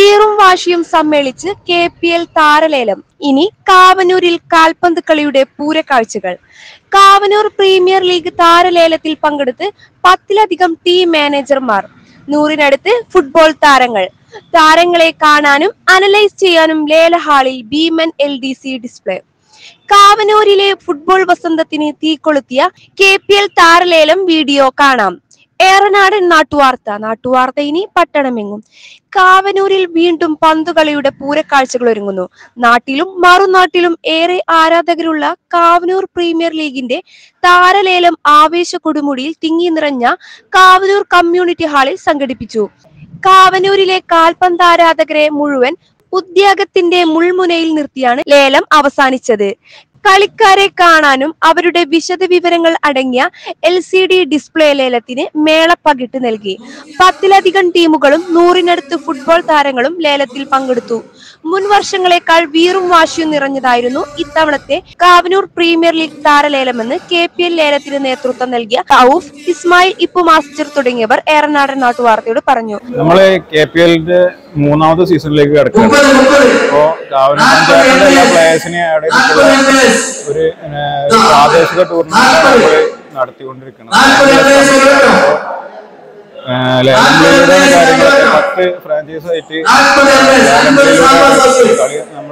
വീറും വാശിയും സമ്മേളിച്ച് K P L താരലേലം ഇനി കാവനൂരിൽ കാൽപന്ത് കളിയുടെ പൂരക്കാഴ്ചകൾ കാവനൂർ പ്രീമിയർ ലീഗ് താരലേലത്തിൽ പങ്കെടുത്ത് പത്തിലധികം ടീം മാനേജർമാർ നൂറിനടുത്ത് ഫുട്ബോൾ താരങ്ങൾ താരങ്ങളെ കാണാനും അനലൈസ് ചെയ്യാനും ലേലഹാളിൽ ഭീമൻ എൽ ഡി സി ഡിസ്പ്ലേ കാവനൂരിലെ ഫുട്ബോൾ വസന്തത്തിന് തീകൊളുത്തിയ കെ പി എൽ താരലേലം വീഡിയോ കാണാം ഏറനാടൻ നാട്ടുവാർത്ത നാട്ടുവാർത്ത ഇനി പട്ടണമെങ്ങും കാവനൂരിൽ വീണ്ടും പന്തുകളിയുടെ പൂരക്കാഴ്ചകൾ ഒരുങ്ങുന്നു നാട്ടിലും മറുനാട്ടിലും ഏറെ ആരാധകരുള്ള കാവനൂർ പ്രീമിയർ ലീഗിന്റെ താരലേലം ആവേശ കൊടുമുടിയിൽ തിങ്ങി നിറഞ്ഞ കാവനൂർ കമ്മ്യൂണിറ്റി ഹാളിൽ സംഘടിപ്പിച്ചു കാവനൂരിലെ കാൽപന്ത് ആരാധകരെ മുഴുവൻ ഉദ്യാഗത്തിന്റെ മുൾമുനയിൽ നിർത്തിയാണ് ലേലം അവസാനിച്ചത് കളിക്കാരെ കാണാനും അവരുടെ വിശദ വിവരങ്ങൾ അടങ്ങിയ എൽ സി ഡി ഡിസ്പ്ലേ ലേലത്തിന് മേള പകിട്ട് നൽകി പത്തിലധികം ടീമുകളും നൂറിനടുത്ത് ഫുട്ബോൾ താരങ്ങളും ലേലത്തിൽ പങ്കെടുത്തു മുൻ വർഷങ്ങളെക്കാൾ വീറും വാശിയും നിറഞ്ഞതായിരുന്നു ഇത്തവണത്തെ കാവനൂർ പ്രീമിയർ ലീഗ് താരലേലമെന്ന് കെ പി എൽ ലേലത്തിന് നേതൃത്വം നൽകിയ ഔഫ് ഇസ്മായിൽ ഇപ്പു മാസ്റ്റർ തുടങ്ങിയവർ ഏറനാടൻ നാട്ടുവാർത്തയോട് പറഞ്ഞു നമ്മള് കെ പി എല്ലിന്റെ മൂന്നാമത്തെ സീസണിലേക്ക് കിടക്കുകയാണ് അപ്പോ കാവന പഞ്ചായത്തിന്റെ എല്ലാ പ്ലേയേഴ്സിനെ അവിടെ ഒരു ഏ, ഒരു പ്രാദേശിക ടൂർണമെന്റ് നമ്മൾ നടത്തിക്കൊണ്ടിരിക്കുന്നത് അപ്പോ, ഏ, ലേലം വിളിയുടെ കാര്യങ്ങളൊക്കെ പത്ത് ഫ്രാഞ്ചൈസ് ആയിട്ട് ലേലം വിളിയുടെ കളി നമ്മൾ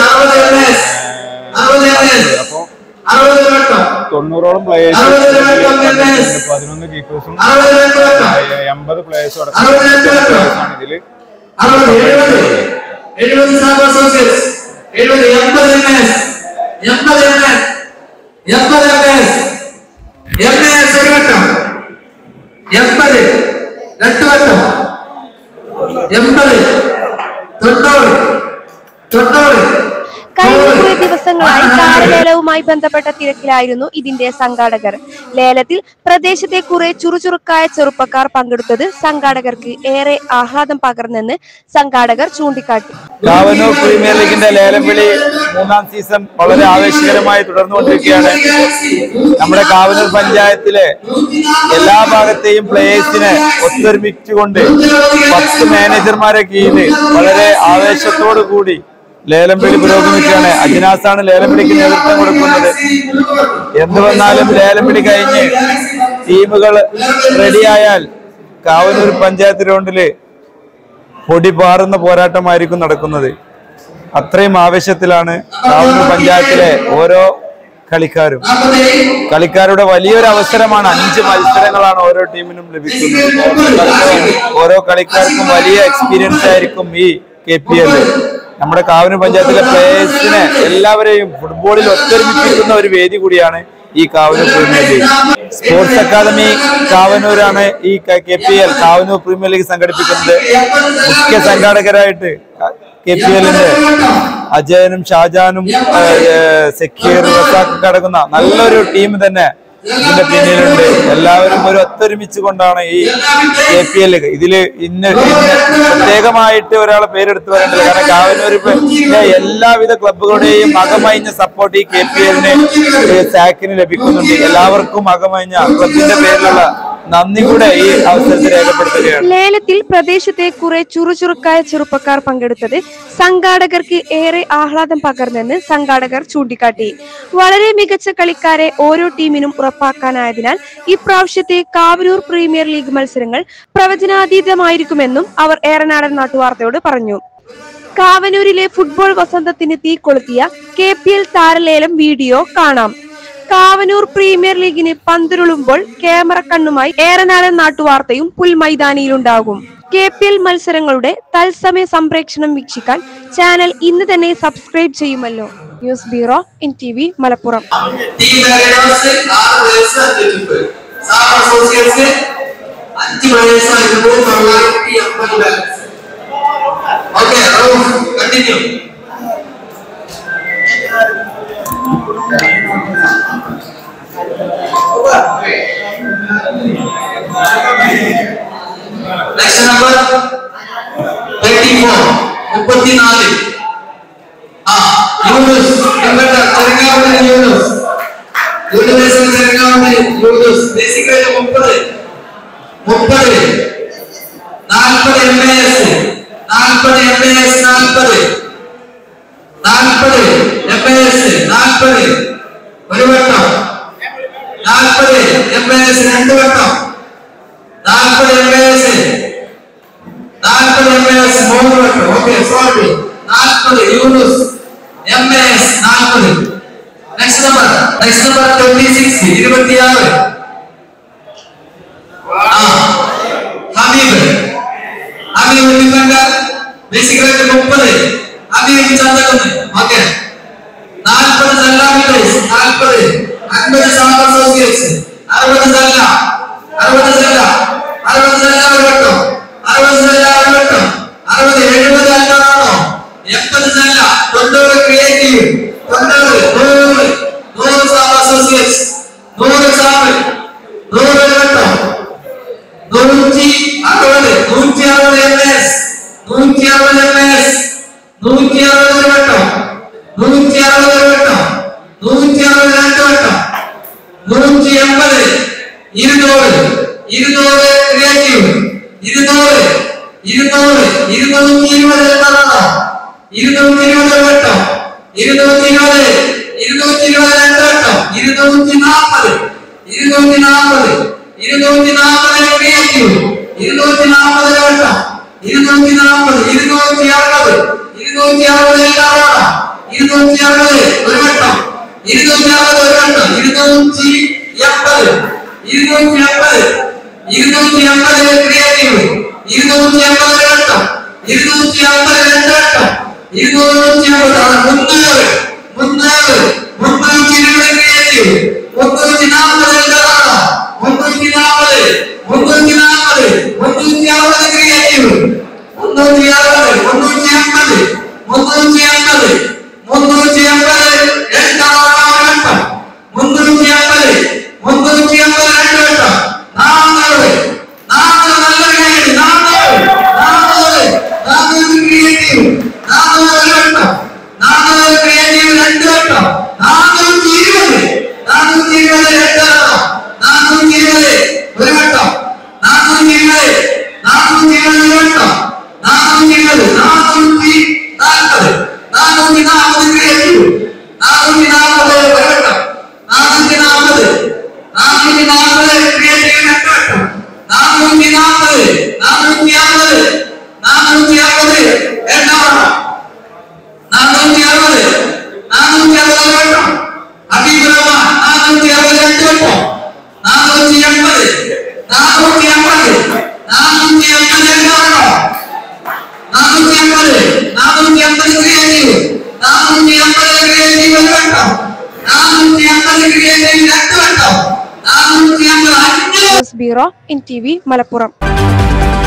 അപ്പോ തൊണ്ണൂറോളം പ്ലേയേഴ്സ് പതിനൊന്ന് കീപ്പേഴ്സും എൺപത് പ്ലേയേഴ്സും അടക്കം പ്ലേയേഴ്സാണ് ഇതില് എഴുപത് സാബ് അസോസിയേറ്റ്സ് എഴുപത് എൺപത് എം എസ് എൺപത് എം എസ് എൺപത് എം എസ് എം എസ് ഒരു വട്ടം എൺപത് രണ്ട് വട്ടം എൺപത് തൊണ്ണൂറ് തൊണ്ണൂറ് കഴിഞ്ഞ കുറെ ദിവസങ്ങളായി താരലേലവുമായി ബന്ധപ്പെട്ട തിരക്കിലായിരുന്നു ഇതിന്റെ സംഘാടകർ ലേലത്തിൽ പ്രദേശത്തെ കുറെ ചുറുചുറുക്കായ ചെറുപ്പക്കാർ പങ്കെടുത്തത് സംഘാടകർക്ക് ഏറെ ആഹ്ലാദം പകർന്നെന്ന് സംഘാടകർ ചൂണ്ടിക്കാട്ടി കാവനൂർ പ്രീമിയർ ലീഗിന്റെ ലേലം വിളി മൂന്നാം സീസൺ വളരെ ആവേശകരമായി തുടർന്നുകൊണ്ടിരിക്കുകയാണ് നമ്മുടെ കാവനൂർ പഞ്ചായത്തിലെ എല്ലാ ഭാഗത്തെയും പ്ലേയേഴ്സിനെ ഒത്തൊരുമിച്ചുകൊണ്ട് പത്ത് മാനേജർമാരെ കീഴിൽ വളരെ ആവേശത്തോടു കൂടി ലേലം വിളി പുരോഗമിക്കുകയാണ് അജിനാസാണ് ലേലം വിളിക്ക് നേതൃത്വം കൊടുക്കുന്നത് എന്ത് വന്നാലും ലേലം വിളി കഴിഞ്ഞ് ടീമുകൾ റെഡിയായാൽ കാവനൂർ പഞ്ചായത്ത് ഗ്രൗണ്ടില് പൊടി പാറുന്ന പോരാട്ടമായിരിക്കും നടക്കുന്നത് അത്രയും ആവേശത്തിലാണ് കാവൂർ പഞ്ചായത്തിലെ ഓരോ കളിക്കാരും കളിക്കാരുടെ വലിയൊരു അവസരമാണ് അഞ്ച് മത്സരങ്ങളാണ് ഓരോ ടീമിനും ലഭിക്കുന്നത് ഓരോ കളിക്കാർക്കും വലിയ എക്സ്പീരിയൻസ് ആയിരിക്കും ഈ കെ പി എൽ നമ്മുടെ കാവനൂർ പഞ്ചായത്തിലെ പ്ലേയേഴ്സിനെ എല്ലാവരെയും ഫുട്ബോളിൽ ഒത്തൊരുമിപ്പിക്കുന്ന ഒരു വേദി കൂടിയാണ് ഈ Kavanoor premier league sports academy കാവനൂരാണ് ഈ K P L Kavanoor premier league സംഘടിപ്പിക്കുന്നത് മുഖ്യ സംഘാടകരായിട്ട് കെ പി എല്ലിന്റെ അജയനും ഷാജാനും ആ, ഏ, സക്കീർ റസാഖ് അടങ്ങുന്ന നല്ലൊരു ടീം തന്നെ ഇതിന്റെ പിന്നിലുണ്ട് എല്ലാവരും ഒരു ഒത്തൊരുമിച്ച് കൊണ്ടാണ് ഈ കെ പി എൽ ഇതില് ഇന്ന് ഇന്ന് പ്രത്യേകമായിട്ട് ഒരാളെ പേരെടുത്ത് പറയേണ്ടത് കാരണം കാവനൂരിലെ എല്ലാവിധ ക്ലബുകളുടെയും അകമഴിഞ്ഞ സപ്പോർട്ട് ഈ കെ പി എല്ലിന് സാക്കിന് ലഭിക്കുന്നുണ്ട് എല്ലാവർക്കും അകമഴിഞ്ഞ ക്ലബിന്റെ പേരിലുള്ള നന്ദി കൂടെ ഈ അവസരത്തിൽ രേഖപ്പെടുത്തുകയാണ് ലേലത്തിൽ പ്രദേശത്തെ കുറെ ചുറുചുറുക്കായ ചെറുപ്പക്കാർ പങ്കെടുത്തത് സംഘാടകർക്ക് ഏറെ ആഹ്ലാദം പകർന്നെന്ന് സംഘാടകർ ചൂണ്ടിക്കാട്ടി വളരെ മികച്ച കളിക്കാരെ ഓരോ ടീമിനും ഉറപ്പാക്കാനായതിനാൽ ഇപ്രാവശ്യത്തെ കാവനൂർ പ്രീമിയർ ലീഗ് മത്സരങ്ങൾ പ്രവചനാതീതമായിരിക്കുമെന്നും അവർ ഏറനാടൻ നാട്ടുവാർത്തയോട് പറഞ്ഞു കാവനൂരിലെ ഫുട്ബോൾ വസന്തത്തിന് തീ കൊളുത്തിയ കെ പി എൽ താരലേലം വീഡിയോ കാണാം കാവനൂർ പ്രീമിയർ ലീഗിന് പന്തുരുളുമ്പോൾ ക്യാമറ കണ്ണുമായി ഏറനാടൻ നാട്ടുവാർത്തയും പുൽമൈതാനിയിലുണ്ടാകും കെ പി എൽ മത്സരങ്ങളുടെ തത്സമയ സംപ്രേക്ഷണം വീക്ഷിക്കാൻ ചാനൽ ഇന്ന് തന്നെ സബ്സ്ക്രൈബ് ചെയ്യുമല്ലോ news bureau in T V Malappuram team leaders ആറ് പ്ലേയേഴ്സ് അഞ്ച് കീപ്പർ സാബ് അസോസിയേറ്റ്സ് അഞ്ച് പ്ലേയേഴ്സ് ആയിരുന്നു തൊള്ളായിരത്തി അമ്പത് balance okay continue next number thirty four മുപ്പത്തിനാല് ആ യൂനുസ് നിങ്ങളുടെ ചെറുങ്ങാവുന്ന യൂനുസ് യൂണിവേഴ്സിൽ ചെറുങ്ങാവുന്ന യൂനുസ് ബേസിക്കലി മുപ്പത് മുപ്പത് നാൽപ്പത് എം എ എസ് നാൽപ്പത് എം എ എസ് നാൽപ്പത് നാൽപ്പത് എം എ എസ് നാൽപ്പത് ഒരു വട്ടം നാൽപ്പത് എം എ എസ് രണ്ട് വട്ടം നാൽപ്പത് എം എ എസ് നാൽപ്പത് എം എ എസ് മൂന്ന് വട്ടം ഓക്കെ സോറി നാൽപ്പത് യൂണിസ് എം എ എസ് നാൽപ്പത് next number next number twenty six ഇരുപത്തിയാറ് ആ Habib Habib defender basic rate മുപ്പത് ഹബീബ് ചന്ദ്രകുന്ന് ഓക്കെ നാൽപ്പത് സെല്ലാമിറ്റേഴ്സ് നാൽപ്പത് അൻപത് സാബ് അസോസിയേറ്റ്സ് അറുപത് സെല്ല അറുപത് സെല്ല അറുപത് സെല്ല ഒരു വട്ടം അറുപത് സെല്ല ഒരു വട്ടം അറുപത് എഴുപത് അല്ലാതാണോ എൺപത് സെല്ല തൊണ്ണൂറ് ക്രിയേറ്റീവ് തൊണ്ണൂറ് നൂറ് നൂറ് സാബ് അസോസിയേറ്റ്സ് നൂറ് സാബ് നൂറ് ഒരു വട്ടം നൂറ്റി അറുപത് നൂറ്റി അറുപത് എം എസ് നൂറ്റി അറുപത് എം എസ് നൂറ്റി അറുപത് ഒരു വട്ടം നൂറ്റി അറുപത് ഒരു വട്ടം നൂറ്റി അറുപത് രണ്ട് വട്ടം നൂറ്റി എൺപത് ഇരുന്നൂറ് ഇരുന്നൂറ് ക്രിയേറ്റീവ് ഇരുന്നൂറ് ഇരുന്നൂറ് ഇരുന്നൂറ്റി ഇരുപത് എന്താണോ ഇരുന്നൂറ്റി ഇരുപത് ഒരു വട്ടം ഇരുന്നൂറ്റി ഇരുപത് ഇരുന്നൂറ്റി ഇരുപത് രണ്ട് വട്ടം ഇരുന്നൂറ്റി നാൽപ്പത് ഇരുന്നൂറ്റി നാൽപ്പത് ഇരുന്നൂറ്റി നാൽപ്പത് ക്രിയേറ്റീവ് ഇരുന്നൂറ്റി നാൽപ്പത് ഒരു വട്ടം ഇരുന്നൂറ്റി നാൽപ്പത് ഇരുന്നൂറ്റി അറുപത് ഇരുന്നൂറ്റി അറുപത് എല്ലാവരും ഇരുന്നൂറ്റി അറുപത് ഒരു വട്ടം ഇരുന്നൂറ്റി അറുപത് ഒരു വട്ടം ഇരുന്നൂറ്റി എൺപത് ഇരുന്നൂറ്റി എൺപത് ഇരുന്നൂറ്റി എൺപത് ക്രിയേറ്റീവ് ഇരുന്നൂറ്റി എൺപത് ഒരു വട്ടം ഇരുന്നൂറ്റി അമ്പത് രണ്ട് വട്ടം ഇരുന്നൂറ്റി അമ്പത് മുന്നൂറ് മുന്നൂറ് മുന്നൂറ്റി ഇരുപത് ക്രിയേറ്റീവ് മുന്നൂറ്റി നാൽപ്പത് എന്താണോ മുന്നൂറ്റി നാൽപ്പത് മുന്നൂറ്റി നാൽപ്പത് മുന്നൂറ്റി അറുപത് ക്രിയേറ്റീവ് മുന്നൂറ്റി അറുപത് മുന്നൂറ്റി അമ്പത് മുന്നൂറ്റി അമ്പത് മുന്നൂറ്റി അമ്പത് രണ്ടാമത് വട്ടം മുന്നൂറ്റി അമ്പത് മുന്നൂറ്റി അമ്പത് രണ്ട് വട്ടം നാന്നൂറ് നാന്നൂറ് നല്ല ക്രിയേറ്റീവ് നാന്നൂറ് നാന്നൂറ് നാന്നൂറ് ക്രിയേറ്റീവ് നാന്നൂറ് ഒരു വട്ടം നാന്നൂറ് ക്രിയേറ്റീവ് രണ്ട് വട്ടം നാനൂറ്റി ഇരുപത് നാനൂറ്റി ഇരുപത് രണ്ടാമോ നാനൂറ്റി ഇരുപത് ഒരു വട്ടം നാനൂറ്റി ഇരുപത് നാനൂറ്റി ഇരുപത് ഒരു വട്ടം നാനൂറ്റി ഇരുപത് നാനൂറ്റി നാൽപ്പത് നാനൂറ്റി നാൽപ്പത് ക്രിയേറ്റീവ് നാനൂറ്റി നാൽപ്പത് ഒരു വട്ടം നാനൂറ്റി നാൽപ്പത് നാനൂറ്റി നാൽപ്പത് ക്രിയേറ്റീവ് രണ്ട് വട്ടം നാനൂറ്റി നാൽപ്പത് നാനൂറ്റി അമ്പത് നാനൂറ്റി അമ്പത് രണ്ടാം വട്ടം നാനൂറ്റി അറുപത് നാനൂറ്റി അറുപത് വട്ടം ഹബീബ് റഹ്മാൻ നാനൂറ്റി അറുപത് രണ്ട് വട്ടം നാനൂറ്റി എൺപത് നാനൂറ്റി എൺപത് നാനൂറ്റി എൺപത് രണ്ട് വട്ടം നാനൂറ്റി എൺപത് നാനൂറ്റി എൺപത് ക്രിയേറ്റീവ് നാനൂറ്റി എൺപത് ക്രിയേറ്റീവ് ഒരു വട്ടം നാനൂറ്റി എൺപത് ക്രിയേറ്റീവ് രണ്ട് വട്ടം നാനൂറ്റി എൺപത് അഞ്ഞൂറ് news bureau in T V Malappuram